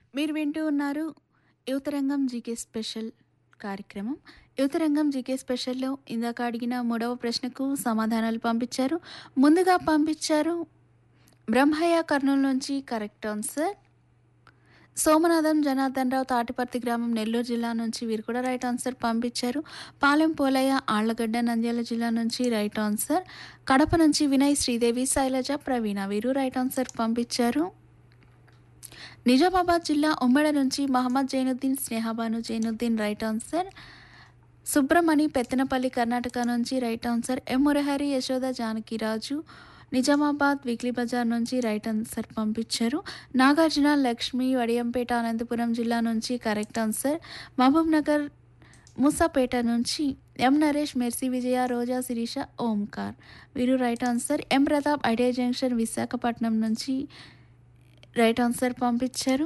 మీరు వింటూ ఉన్నారు యువతరంగం జీకే స్పెషల్ కార్యక్రమం యువతరంగం జీకే స్పెషల్లో ఇందాక అడిగిన మూడవ ప్రశ్నకు సమాధానాలు పంపించారు ముందుగా పంపించారు బ్రహ్మయ్య కర్నూలు నుంచి కరెక్ట్ ఆన్సర్ సోమనాథం జనార్దన్ రావు తాటిపర్తి గ్రామం నెల్లూరు జిల్లా నుంచి వీరు కూడా రైట్ ఆన్సర్ పంపించారు పాలెం పోలయ్య ఆళ్లగడ్డ నంద్యాల జిల్లా నుంచి రైట్ ఆన్సర్ కడప నుంచి వినయ్ శ్రీదేవి శైలజ ప్రవీణ వీరు రైట్ ఆన్సర్ పంపించారు నిజామాబాద్ జిల్లా ఉమ్మడి నుంచి మహమ్మద్ జైనుద్దీన్ స్నేహబాను జైనుద్దీన్ రైట్ ఆన్సర్ సుబ్రమణి పెత్తనపల్లి కర్ణాటక నుంచి right answer M Murahari Yashoda Janakiraju Nizamabad weekly Bazar నుంచి రైట్ ఆన్సర్ పంపించారు నాగార్జున లక్ష్మి వడియంపేట అనంతపురం జిల్లా నుంచి కరెక్ట్ ఆన్సర్ మహబూబ్ నగర్ మూసాపేట నుంచి M Naresh Mercy Vijaya Roja Sirisha Omkar Veeru right answer M Pratap Idea Junction Visakhapatnam నుంచి రైట్ ఆన్సర్ పంపించారు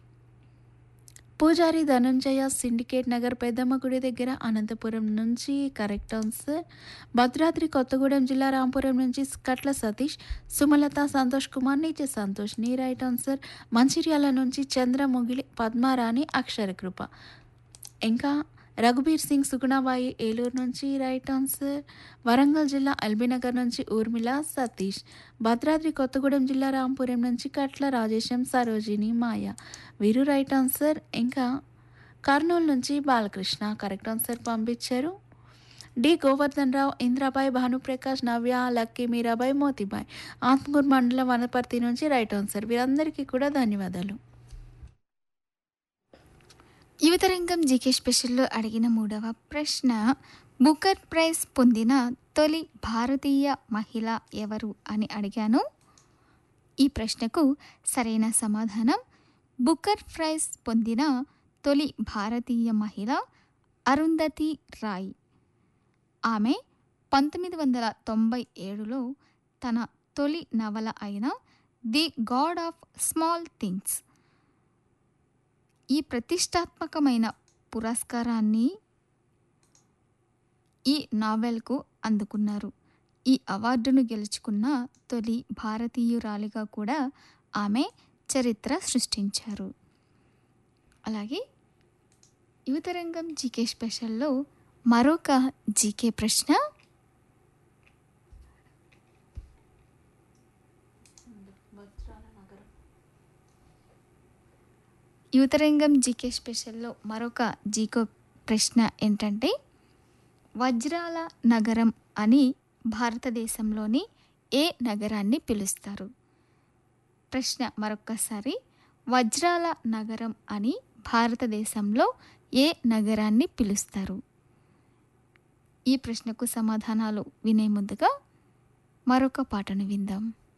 పూజారి ధనంజయ సిండికేట్ నగర్ పెద్దమ్మ గుడి దగ్గర అనంతపురం నుంచి కరెక్ట్ ఆన్సర్ భద్రాద్రి కొత్తగూడెం జిల్లా రాంపురం నుంచి కట్ల సతీష్ సుమలత సంతోష్ కుమార్ నీచే సంతోష్ నీ రైట్ ఆన్సర్ మంచిర్యాల నుంచి చంద్ర ముగిలి పద్మారాణి అక్షర కృప ఇంకా రఘుబీర్ సింగ్ సుగుణబాయి ఏలూరు నుంచి రైట్ ఆన్సర్ వరంగల్ జిల్లా ఎల్బీనగర్ నుంచి ఊర్మిళ సతీష్ భద్రాద్రి కొత్తగూడెం జిల్లా రాంపురం నుంచి కట్ల రాజేశం సరోజిని మాయ వీరు రైట్ ఆన్సర్ ఇంకా కర్నూలు నుంచి బాలకృష్ణ కరెక్ట్ ఆన్సర్ పంపించారు డి గోవర్ధన్ రావు ఇంద్రాబాయ్ భానుప్రకాష్ నవ్య లక్కీ మీరాబాయ్ మోతిబాయ్ ఆత్మకూరు మండలం వనపర్తి నుంచి రైట్ ఆన్సర్ వీరందరికీ కూడా ధన్యవాదాలు యువతరంగం జీకే స్పెషల్లో అడిగిన మూడవ ప్రశ్న బుకర్ ప్రైజ్ పొందిన తొలి భారతీయ మహిళ ఎవరు అని అడిగాను ఈ ప్రశ్నకు సరైన సమాధానం బుకర్ ప్రైజ్ పొందిన తొలి భారతీయ మహిళ అరుంధతి రాయ్ ఆమె పంతొమ్మిది వందల తొంభై ఏడులో తన తొలి నవల అయిన the God of Small Things ఈ ప్రతిష్టాత్మకమైన పురస్కారాన్ని ఈ నావెల్కు అందుకున్నారు ఈ అవార్డును గెలుచుకున్న తొలి భారతీయురాలిగా కూడా ఆమె చరిత్ర సృష్టించారు అలాగే యువతరంగం జీకే స్పెషల్లో మరొక జీకే ప్రశ్న యువతరంగం జీకే స్పెషల్లో మరొక జీకో ప్రశ్న ఏంటంటే వజ్రాల నగరం అని భారతదేశంలోని ఏ నగరాన్ని పిలుస్తారు ప్రశ్న మరొక్కసారి వజ్రాల నగరం అని భారతదేశంలో ఏ నగరాన్ని పిలుస్తారు ఈ ప్రశ్నకు సమాధానాలు వినే ముందుగా మరొక పాటను విందాం